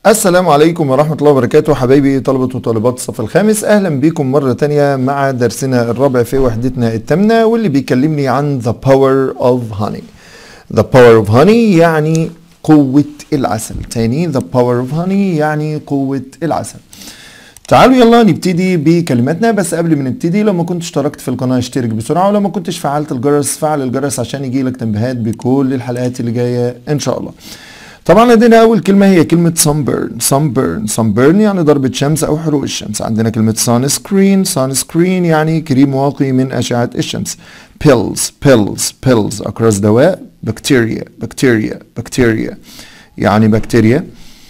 السلام عليكم ورحمة الله وبركاته حبايبي طلبة وطالبات الصف الخامس أهلا بكم مرة تانية مع درسنا الرابع في وحدتنا الثامنة واللي بيكلمني عن the power of honey the power of honey يعني قوة العسل تاني the power of honey يعني قوة العسل تعالوا يلا نبتدي بكلماتنا بس قبل ما نبتدي لو ما كنتش اشتركت في القناه اشترك بسرعه ولو ما كنتش فعلت الجرس فعل الجرس عشان يجيلك تنبيهات بكل الحلقات اللي جايه ان شاء الله طبعا عندنا اول كلمه هي كلمه sunburn sunburn sunburn يعني ضربه شمس او حروق الشمس عندنا كلمه sunscreen sunscreen يعني كريم واقي من اشعه الشمس pills pills pills اقراص دواء bacteria bacteria bacteria يعني بكتيريا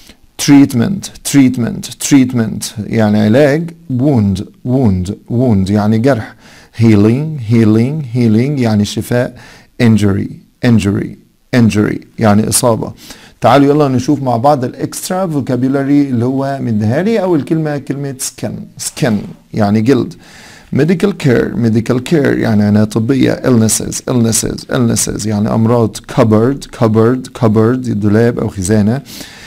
treatment treatment treatment يعني علاج wound wound wound يعني جرح healing healing healing يعني شفاء injury injury injury يعني إصابة تعالوا يلا نشوف مع بعض الاكسترا فوكابيولاري اللي هو مديها لي اول كلمه كلمه skin skin يعني جلد medical care medical care يعني عناية طبية illnesses illnesses illnesses يعني أمراض cupboard cupboard cupboard دولاب أو خزانة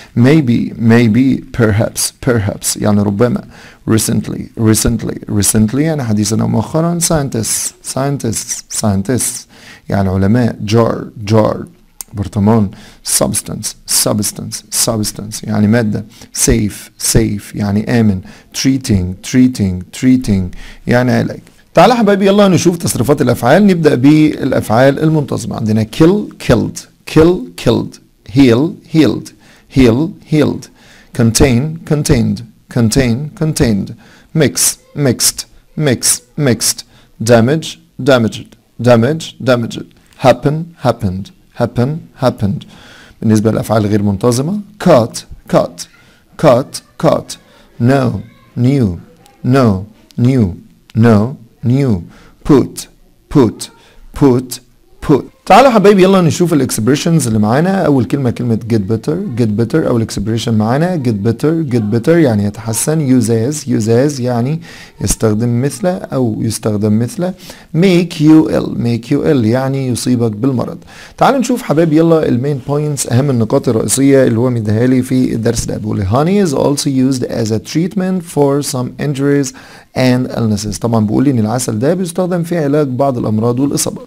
maybe maybe perhaps perhaps يعني ربما recently recently recently يعني حديثا أو مؤخرا scientists scientists scientists يعني علماء jar jar برطمان substance substance substance يعني مادة safe safe يعني آمن treating treating treating يعني علاج تعالى حبايبي يلا نشوف تصريفات الأفعال نبدأ بالأفعال المنتظمة عندنا kill killed kill killed heal healed heal healed contain contained contain contained mix mixed mix mixed damage damaged damage damaged happen happened happen happened بالنسبة للأفعال غير منتظمة cut cut cut cut no new no new no new put put put put تعالوا حبايبي يلا نشوف الاكسبريشنز اللي معانا اول كلمه كلمه get better get better او الاكسبريشن معانا get better get better يعني يتحسن use as use as يعني يستخدم مثله او يستخدم مثله make you ill make you ill يعني يصيبك بالمرض تعالوا نشوف حبايبي يلا المين بوينتس اهم النقاط الرئيسيه اللي هو مديها لي في الدرس ده بيقول honey is also used as a treatment for some injuries and illnesses طبعا بيقول لي ان العسل ده بيستخدم في علاج بعض الامراض والاصابات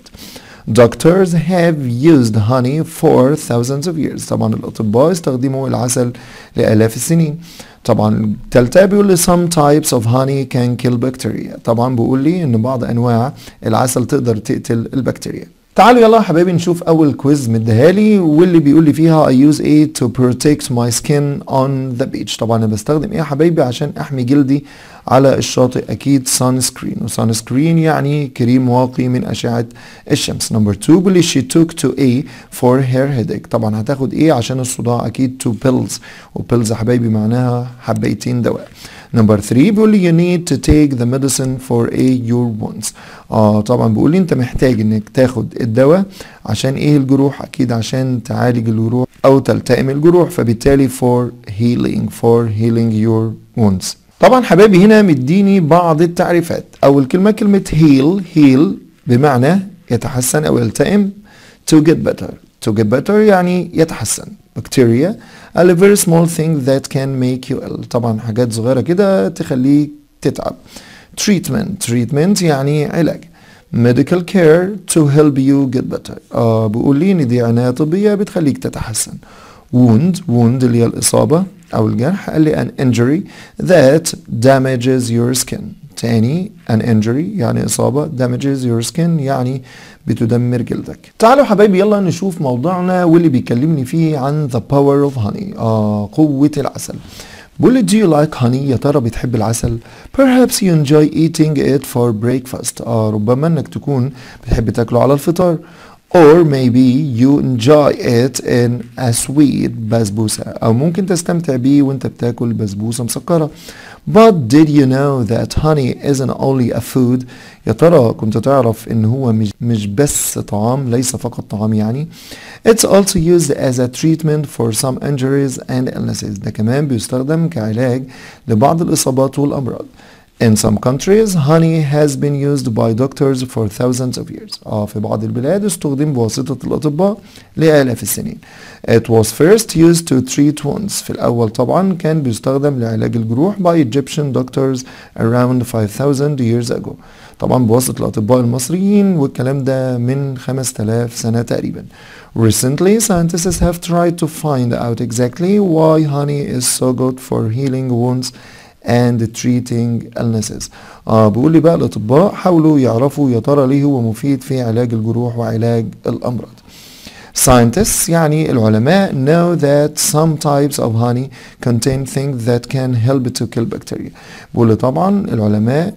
Doctors have used honey for thousands of years طبعا الأطباء استخدموا العسل لآلاف السنين طبعا التالتة بيقول لي some types of honey can kill bacteria طبعا بيقول لي ان بعض انواع العسل تقدر تقتل البكتيريا تعالوا يلا يا حبايبي نشوف اول كويز مديها لي واللي بيقول لي فيها I use it to protect my skin on the beach طبعا انا بستخدم ايه يا حبايبي عشان احمي جلدي على الشاطئ اكيد سان سكرين وسان سكرين يعني كريم واقي من اشعه الشمس نمبر 2 بيقول لي she took to A for her headache طبعا هتاخد ايه عشان الصداع اكيد two pills وبيلز يا حبايبي معناها حبيتين دواء نمبر 3 بيقول لي you need to take the medicine for a your wounds اه طبعا بيقول لي انت محتاج انك تاخد الدواء عشان ايه الجروح اكيد عشان تعالج الجروح او تلتئم الجروح فبالتالي for healing for healing your wounds طبعا حبايبي هنا مديني بعض التعريفات اول كلمه كلمه heal heal بمعنى يتحسن او يلتئم to get better to get better يعني يتحسن bacteria a very small thing that can make you ill طبعا حاجات صغيرة كده تخليك تتعب treatment treatment يعني علاج medical care to help you get better آه بيقول لي ان دي عناية طبية بتخليك تتحسن wound wound اللي هي الإصابة أو الجرح قال لي an injury that damages your skin تاني an injury يعني إصابة damages your skin يعني بتدمر جلدك تعالوا حبايبي يلا نشوف موضوعنا واللي بيكلمني فيه عن the power of honey آه قوة العسل بقول لي do you like honey يا ترى بتحب العسل perhaps you enjoy eating it for breakfast آه ربما انك تكون بتحب تاكله على الفطار or maybe you enjoy it in a sweet بسبوسة أو ممكن تستمتع بيه وانت بتاكل بسبوسة مسكرة but did you know that honey isn't only a food يا ترى كنت تعرف ان هو مش, مش بس طعام ليس فقط طعام يعني it's also used as a treatment for some injuries and illnesses ده كمان بيستخدم كعلاج لبعض الإصابات والأمراض In some countries, honey has been used by doctors for thousands of years. اه في بعض البلاد استخدم بواسطة الأطباء لآلاف السنين. It was first used to treat wounds. في الأول طبعا كان بيستخدم لعلاج الجروح by Egyptian doctors around 5000 years ago. طبعا بواسطة الأطباء المصريين والكلام ده من 5000 سنة تقريبا. Recently, scientists have tried to find out exactly why honey is so good for healing wounds and treating illnesses. آه بيقول لي بقى الأطباء حاولوا يعرفوا يا ترى ليه هو مفيد في علاج الجروح وعلاج الأمراض. Scientists يعني العلماء know that some types of honey contain things that can help to kill bacteria. بيقول لي طبعا العلماء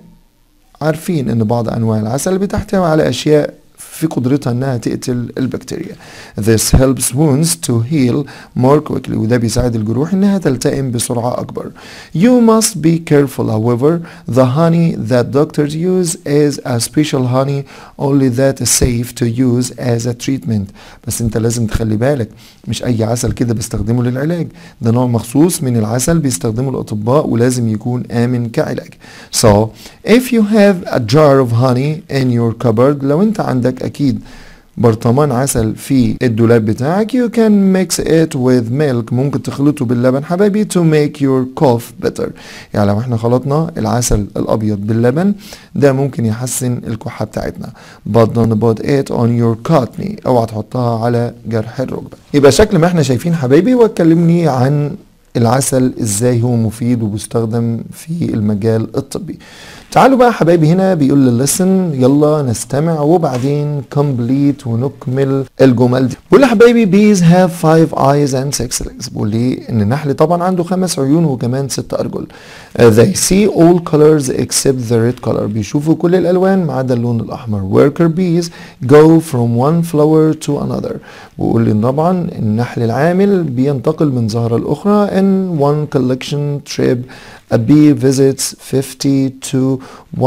عارفين ان بعض انواع العسل بتحتوي على اشياء في قدرتها انها تقتل البكتيريا. This helps wounds to heal more quickly وده بيساعد الجروح انها تلتئم بسرعة اكبر. You must be careful however the honey that doctors use is a special honey only that is safe to use as a treatment. بس انت لازم تخلي بالك مش اي عسل كده بستخدمه للعلاج ده نوع مخصوص من العسل بيستخدمه الاطباء ولازم يكون امن كعلاج. So if you have a jar of honey in your cupboard لو انت عندك اكيد برطمان عسل في الدولاب بتاعك you can mix it with milk ممكن تخلطه باللبن حبايبي to make your cough better يعني لو احنا خلطنا العسل الابيض باللبن ده ممكن يحسن الكحة بتاعتنا but don't put it on your kidney اوعى تحطها على جرح الركبة يبقى شكل ما احنا شايفين حبايبي واتكلمني عن العسل ازاي هو مفيد وبيستخدم في المجال الطبي تعالوا بقى حبايبي هنا بيقول لي listen يلا نستمع وبعدين complete ونكمل الجمل دي بيقول لي حبايبي bees have five eyes and six legs بيقول لي ان النحل طبعا عنده خمس عيون وكمان ست ارجل uh, they see all colors except the red color بيشوفوا كل الالوان ما عدا اللون الاحمر worker bees go from one flower to another بيقول لي طبعا النحل العامل بينتقل من زهرة الاخرى in one collection trip A bee visits 50 to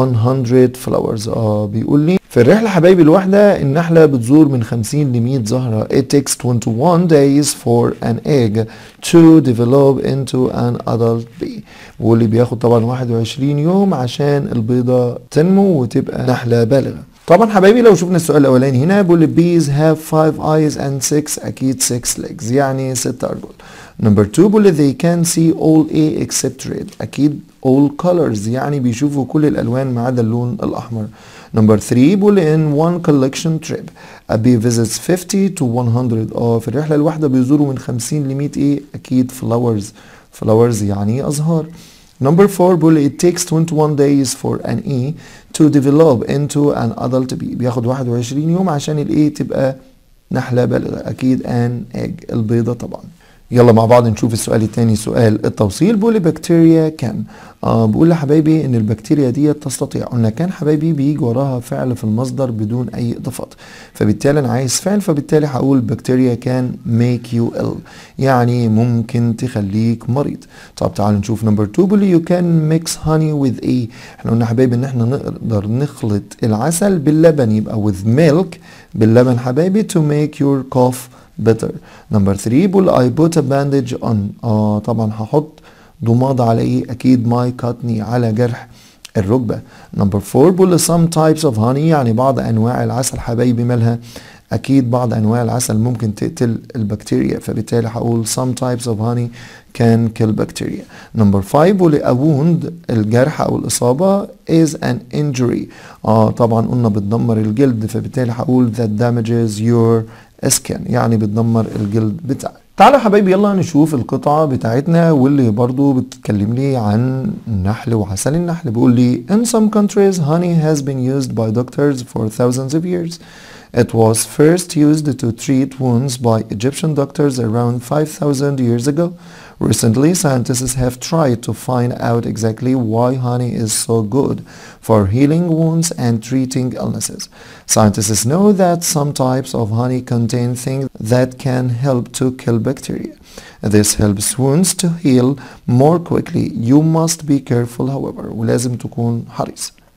100 flowers اه بيقول لي في الرحلة حبايبي الواحدة النحلة بتزور من 50 ل 100 زهرة it takes 21 days for an egg to develop into an adult bee بيقول لي بياخد طبعا 21 يوم عشان البيضة تنمو وتبقى نحلة بالغة طبعا حبايبي لو شفنا السؤال الاولاني هنا بيقول bees have five eyes and six اكيد six legs يعني ست ارجل نمبر 2 بيقول they can see all A except red اكيد all colors يعني بيشوفوا كل الالوان ما عدا اللون الاحمر نمبر 3 بيقول in one collection trip a bee visits 50 to 100 اه في الرحله الواحده بيزوروا من 50 ل 100 ايه اكيد flowers flowers يعني ازهار Number four بيقول it takes 21 days for an E to develop into an adult bee بياخد 21 يوم عشان الايه تبقى نحلة بالغة أكيد an egg البيضة طبعا يلا مع بعض نشوف السؤال الثاني سؤال التوصيل بيقول لي بكتيريا كان آه بقول لحبايبي ان البكتيريا دي تستطيع قلنا كان حبايبي بيجي وراها فعل في المصدر بدون اي اضافات فبالتالي انا عايز فعل فبالتالي هقول بكتيريا كان make you ill يعني ممكن تخليك مريض طب تعالوا نشوف نمبر 2 بيقول لي you can mix honey with a احنا قلنا حبايبي ان احنا نقدر نخلط العسل باللبن يبقى with milk باللبن حبايبي to make your cough better نمبر 3 بيقول I put a bandage on اه طبعا هحط ضماد على ايه اكيد ماي كاتني على جرح الركبه نمبر 4 بيقول some types of honey يعني بعض انواع العسل حبايبي مالها اكيد بعض انواع العسل ممكن تقتل البكتيريا فبالتالي هقول some types of honey can kill bacteria نمبر 5 بيقول a wound الجرح او الاصابه is an injury اه طبعا قلنا بتدمر الجلد فبالتالي هقول that damages your skin يعني بتدمر الجلد بتاعك تعالوا يا حبايبي يلا نشوف القطعة بتاعتنا واللي برضو بتتكلم لي عن النحل وعسل النحل بيقول لي in some countries honey has been used by doctors for thousands of years It was first used to treat wounds by Egyptian doctors around 5,000 years ago. Recently, scientists have tried to find out exactly why honey is so good for healing wounds and treating illnesses. Scientists know that some types of honey contain things that can help to kill bacteria. This helps wounds to heal more quickly. You must be careful however. ولازم تكون حريص.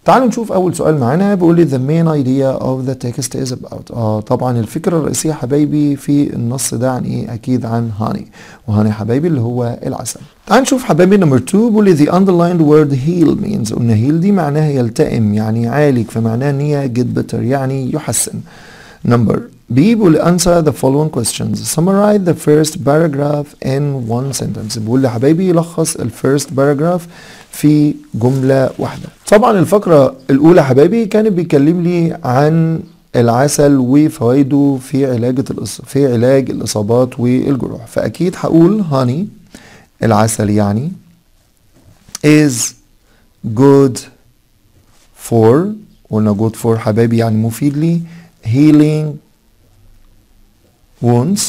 تعالوا نشوف اول سؤال معانا بيقول لي the main idea of the text is about اه طبعا الفكره الرئيسيه حبايبي في النص ده عن ايه اكيد عن هاني وهاني حبايبي اللي هو العسل تعال نشوف حبايبي نمبر 2 بيقول لي the underlined word heal means قلنا heal دي معناها يلتئم يعني يعالج فمعناها ان هي get better يعني يحسن نمبر B بيقول لي answer the following questions summarize the first paragraph in one sentence بيقول لي حبايبي لخص ال first paragraph في جملة واحدة طبعا الفقرة الأولى حبايبي كانت بيكلم لي عن العسل وفوائده في علاج الإص... في علاج الإصابات والجروح فأكيد هقول هاني العسل يعني is good for قلنا good for حبايبي يعني مفيد لي healing wounds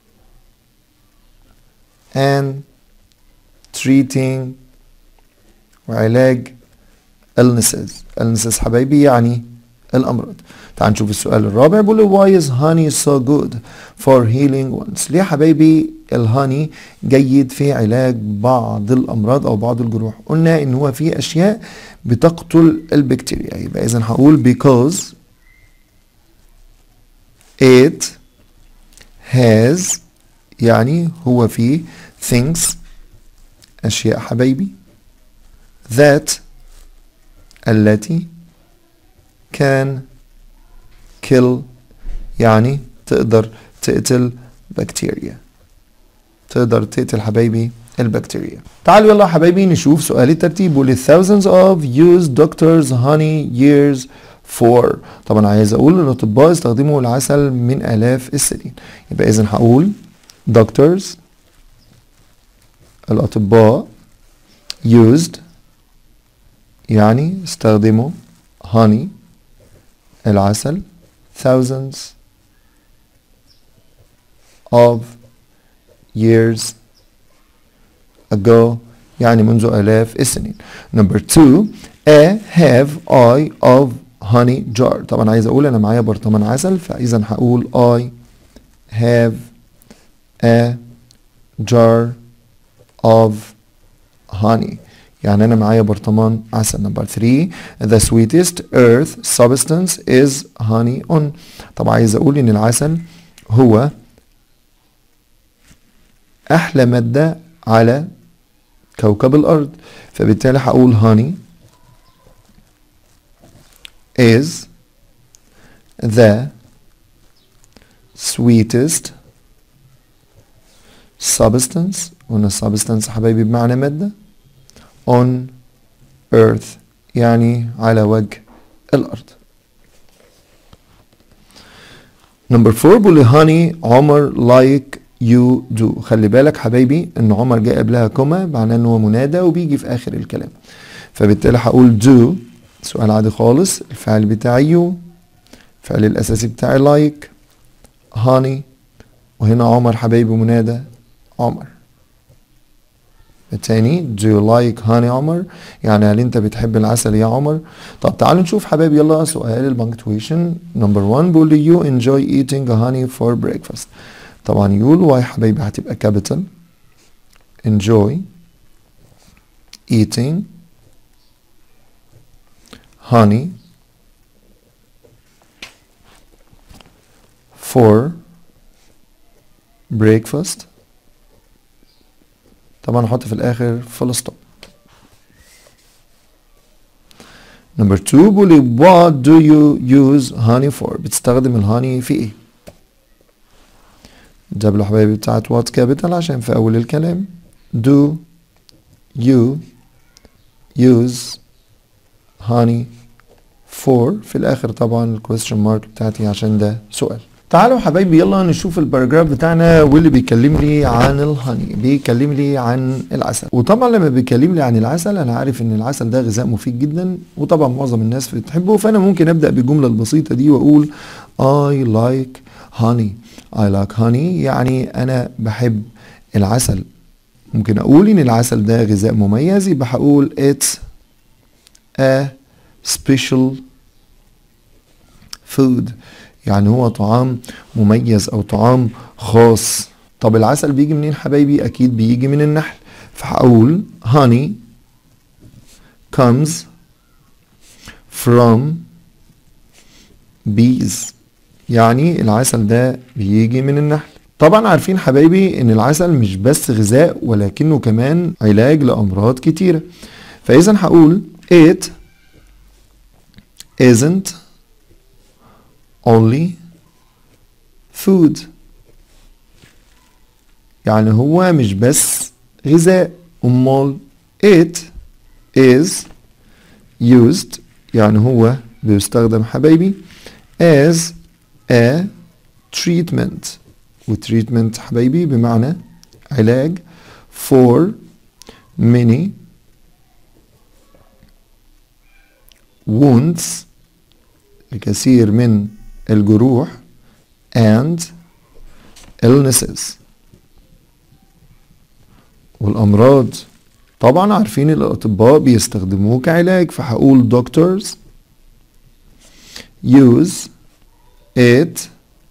and treating وعلاج illnesses illnesses حبايبي يعني الأمراض تعال نشوف السؤال الرابع بيقول why is honey so good for healing wounds ليه حبايبي الهاني جيد في علاج بعض الأمراض أو بعض الجروح قلنا إن هو في أشياء بتقتل البكتيريا يبقى إذا هقول because it has يعني هو فيه things أشياء حبايبي that التي can kill يعني تقدر تقتل بكتيريا تقدر تقتل حبايبي البكتيريا تعالوا يلا حبايبي نشوف سؤال الترتيب واللي thousands of used doctors honey years for طبعا عايز اقول الاطباء استخدموا العسل من الاف السنين يبقى اذا هقول doctors الاطباء used يعني استخدموا honey العسل thousands of years ago يعني منذ آلاف السنين number two a have I of honey jar طبعا عايز اقول انا معايا برطمان عسل فاذا هقول I have a jar of honey يعني انا معايا برطمان عسل نمبر 3 the sweetest earth substance is honey on طبعا عايز اقول ان العسل هو احلى مادة على كوكب الارض فبالتالي هقول honey is the sweetest substance قلنا substance حبايبي بمعنى مادة on earth يعني على وجه الأرض نمبر 4 بيقول هاني عمر like you do خلي بالك حبايبي ان عمر جاء قبلها كوما معناه ان هو منادى وبيجي في اخر الكلام فبالتالي هقول do سؤال عادي خالص الفعل بتاعي you الفعل الاساسي بتاعي like هاني وهنا عمر حبايبي منادى عمر التاني do you like honey عمر يعني هل انت بتحب العسل يا عمر طب تعالوا نشوف حبايبي يلا سؤال البنكتويشن نمبر 1 بيقول لي you enjoy eating honey for breakfast طبعا يقول واي حبايبي هتبقى capital enjoy eating honey for breakfast طبعا احط في الاخر فول ستوب نمبر 2 بيقول لي what do you use honey for بتستخدم الهاني في ايه دبليو حبايبي بتاعت وات كابيتال عشان في اول الكلام do you use honey for في الاخر طبعا الكويستشن مارك بتاعتي عشان ده سؤال تعالوا حبايبي يلا نشوف الباراجراف بتاعنا واللي بيكلم لي عن الهاني بيكلم لي عن العسل وطبعا لما بيكلم لي عن العسل انا عارف ان العسل ده غذاء مفيد جدا وطبعا معظم الناس بتحبه فانا ممكن ابدا بالجمله البسيطه دي واقول I like honey I like honey يعني انا بحب العسل ممكن اقول ان العسل ده غذاء مميز يبقى هقول it's a special food يعني هو طعام مميز او طعام خاص طب العسل بيجي منين حبايبي اكيد بيجي من النحل فهقول honey comes from bees يعني العسل ده بيجي من النحل طبعا عارفين حبايبي ان العسل مش بس غذاء ولكنه كمان علاج لامراض كتيرة فاذا هقول it isn't only food يعني هو مش بس غذاء امال it is used يعني هو بيستخدم حبايبي as a treatment وتريتمنت حبايبي بمعنى علاج for many wounds الكثير من الجروح and illnesses والأمراض طبعا عارفين الأطباء بيستخدموه كعلاج فهقول doctors use it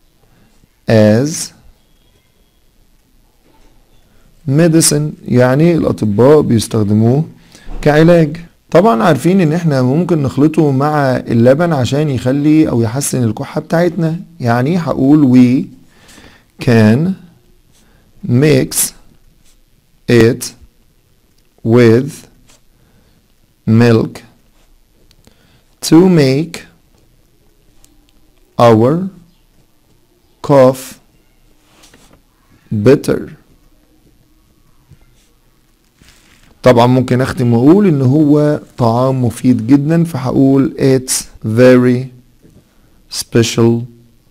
as medicine يعني الأطباء بيستخدموه كعلاج طبعا عارفين ان احنا ممكن نخلطه مع اللبن عشان يخلي او يحسن الكحة بتاعتنا يعني هقول we can mix it with milk to make our cough bitter طبعا ممكن اختم واقول ان هو طعام مفيد جدا فهقول it's very special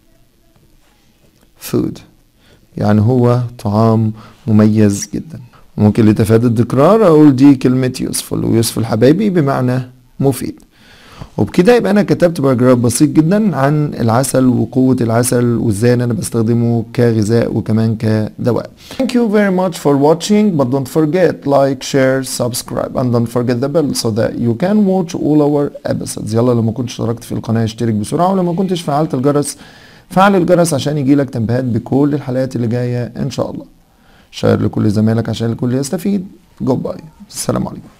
food يعني هو طعام مميز جدا ممكن لتفادي التكرار اقول دي كلمة useful ويوسفل حبايبي بمعنى مفيد وبكده يبقى انا كتبت باراجراف بسيط جدا عن العسل وقوة العسل وازاي انا بستخدمه كغذاء وكمان كدواء. Thank you very much for watching but don't forget like, share, subscribe and don't forget the bell so that you can watch all our episodes. يلا لو ما كنتش اشتركت في القناة اشترك بسرعة ولو ما كنتش فعلت الجرس فعل الجرس عشان يجيلك تنبيهات بكل الحلقات اللي جاية ان شاء الله. شير لكل زمايلك عشان الكل يستفيد. جود باي. السلام عليكم.